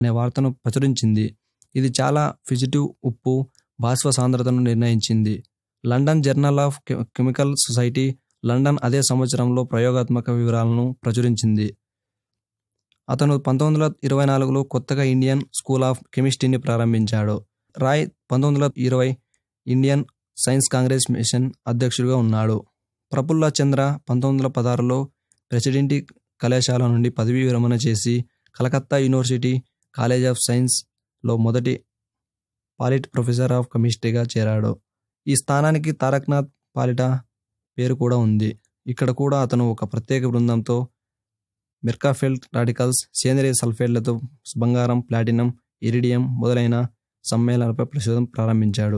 అనే వార్తను ప్రచురించింది ఇది చాలా ఫిజిటివ్ ఉప్పు బాష్ప సాంద్రతను నిర్ణయించింది లండన్ జర్నల్ ఆఫ్ కె- కెమికల్ సొసైటీ లండన్ అదే సంవత్సరంలో ప్రయోగాత్మక వివరాలను ప్రచురించింది అతను పంతొమ్మిది వందల ఇరవై నాలుగులో కొత్తగా ఇండియన్ స్కూల్ ఆఫ్ కెమిస్ట్రీని ప్రారంభించాడు రాయ్ పంతొమ్మిది వందల ఇరవై ఇండియన్ సైన్స్ కాంగ్రెస్ మిషన్ అధ్యక్షుడిగా ఉన్నాడు ప్రఫుల్ల చంద్ర పంతొమ్మిది వందల పదహారులో ప్రెసిడెంటి కళాశాల నుండి పదవీ విరమణ చేసి కలకత్తా యూనివర్సిటీ కాలేజ్ ఆఫ్ సైన్స్లో మొదటి పాలిట్ ప్రొఫెసర్ ఆఫ్ కెమిస్ట్రీగా చేరాడు ఈ స్థానానికి తారక్నాథ్ పాలిట పేరు కూడా ఉంది ఇక్కడ కూడా అతను ఒక ప్రత్యేక బృందంతో మెర్కాఫెల్ట్ రాడికల్స్ సేంద్రియ సల్ఫేట్లతో బంగారం ప్లాటినం ఇరిడియం మొదలైన సమ్మేళనాలపై పరిశోధన ప్రారంభించాడు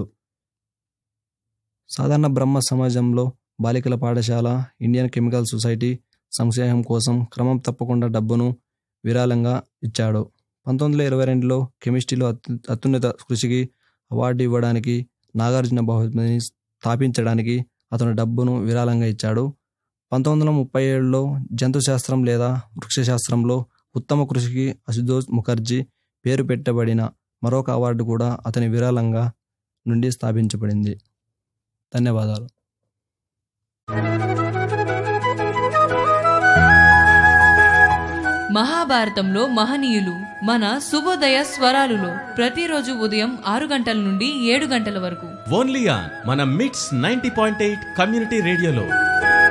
సాధారణ బ్రహ్మ సమాజంలో బాలికల పాఠశాల ఇండియన్ కెమికల్ సొసైటీ సంక్షేమం కోసం క్రమం తప్పకుండా డబ్బును విరాళంగా ఇచ్చాడు పంతొమ్మిది వందల ఇరవై రెండులో కెమిస్ట్రీలో అత్యు అత్యున్నత కృషికి అవార్డు ఇవ్వడానికి నాగార్జున బహుమతిని స్థాపించడానికి అతను డబ్బును విరాళంగా ఇచ్చాడు పంతొమ్మిది వందల ముప్పై ఏడులో జంతుశాస్త్రం లేదా వృక్షశాస్త్రంలో ఉత్తమ కృషికి అశుతోష్ ముఖర్జీ పేరు పెట్టబడిన మరొక అవార్డు కూడా అతని విరాళంగా నుండి స్థాపించబడింది ధన్యవాదాలు మహాభారతంలో మహనీయులు మన శుభోదయ స్వరాలులో ప్రతిరోజు ఉదయం ఆరు గంటల నుండి ఏడు గంటల వరకు ఓన్లీ ఆన్ మన మిట్స్ నైన్టీ పాయింట్ ఎయిట్ కమ్యూనిటీ రేడియోలో